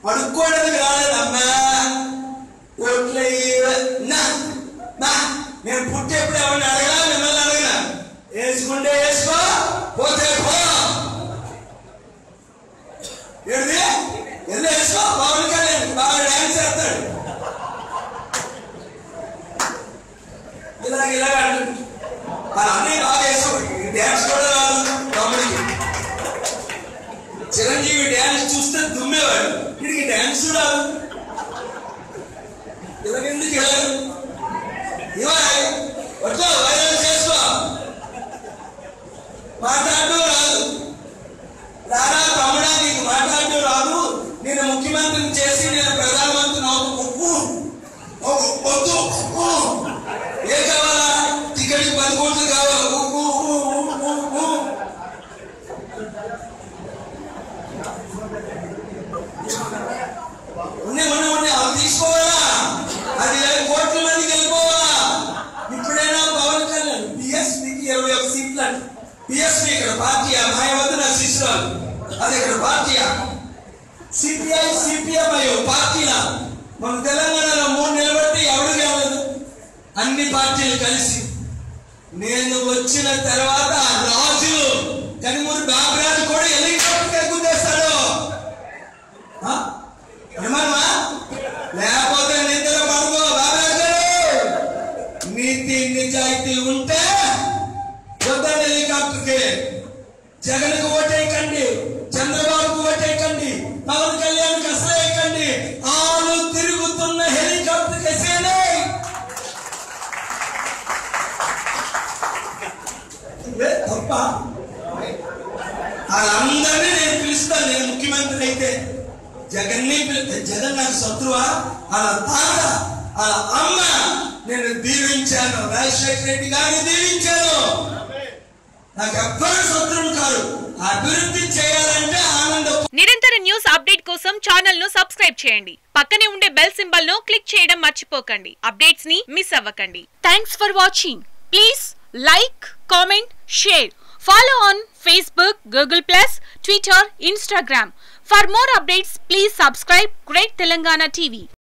అడుక్కోవడానికి రాలేదమ్మా ఓట్లు నా నా నేను పుట్టేప్పుడు ఎవరిని అడగలా మిమ్మల్ని అడగలా వేసుకుంటే వేసుకో పోతే పో ఏంటి వెళ్ళి వేసుకో పవన్ కళ్యాణ్ బాగా డాన్స్ చేస్తాడు ఇలాగ ఇలాగ అంటుంది మరి అన్నీ బాగా వేసుకో డ్యాన్స్ కూడా రాదు తమ్ముడికి చిరంజీవి డ్యాన్స్ చూస్తే దుమ్మేవాడు వీడికి డ్యాన్స్ రాదు ఇలాగెందుకు వెళ్ళారు ఇవ్వాలి వచ్చో వైరల్ చేసుకో మాట్లాడటం రాదు రారా తమ్ముడా నీకు మాట్లాడటం రాదు నేను ముఖ్యమంత్రిని చేసి నేను ప్రధానమంత్రి అవుతూ వద్దు ఉప్పు. ఏ కావాలా టికెట్ పది కోట్లు కావాలి ఉప్పు, ఉప్పు, ఉప్పు, ఉప్పు. ఉన్నాయి ఉన్నాయి ఉన్నాయి అవి తీసుకోవాలా అది ఏడు కోట్ల మందికి వెళ్ళిపోవాలా ఇప్పుడైనా పవన్ కళ్యాణ్ బిఎస్పీకి ఇరవై ఒక సీట్లు అంట బిఎస్పీ ఇక్కడ పార్టీ మాయవద్దు నా శిష్యురాలు అది ఇక్కడ పార్టీ సిపిఐ సిపిఎం అయ్యో పార్టీలా మన తెలంగాణలో మూడు నిలబట్టి ఎవరు గెలవదు అన్ని పార్టీలు కలిసి నేను వచ్చిన తర్వాత రాజు కనుమూరి బాబురాజు కూడా హెలికాప్టర్ ఎక్కుదేస్తాడు ఏమన్నా లేకపోతే నిద్ర పడుకో బాబురాజు నీతి నిజాయితీ ఉంటే వద్దండి హెలికాప్టర్కి జగన్కు ఓటేయకండి చంద్రబాబుకు ఓటేయకండి పవన్ కళ్యాణ్కి అసలు వేయకండి ఆలు తిరుగుతున్న హెలికాప్టర్ కేసేనే తప్ప వాళ్ళందరినీ నేను పిలుస్తాను నేను ముఖ్యమంత్రి అయితే జగన్ని పిలిస్తే జగన్ నాకు శత్రువా వాళ్ళ తాత వాళ్ళ అమ్మ నేను దీవించాను రాజశేఖర రెడ్డి గారిని దీవించాను నాకు ఎవ్వరు శత్రువు కాదు అభివృద్ధి చేయాలంటే ఆనందం నిరంతర న్యూస్ అప్డేట్ కోసం ఛానల్ ను సబ్స్క్రైబ్ చేయండి పక్కనే ఉండే బెల్ సింబల్ ను క్లిక్ చేయడం మర్చిపోకండి అప్డేట్స్ ని మిస్ అవ్వకండి thanks for watching please like comment share follow on Facebook Google plus Twitter Instagram for more updates please subscribe great Telangana TV